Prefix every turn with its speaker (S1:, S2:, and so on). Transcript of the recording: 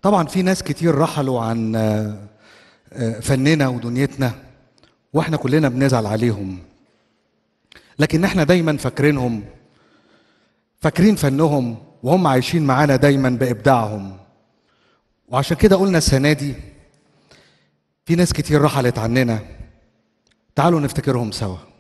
S1: طبعا في ناس كتير رحلوا عن آه، آه، فننا ودنيتنا واحنا كلنا بنزعل عليهم لكن احنا دايما فاكرينهم فاكرين فنهم وهم عايشين معانا دايما بابداعهم وعشان كده قلنا السنه دي في ناس كتير رحلت عننا تعالوا نفتكرهم سوا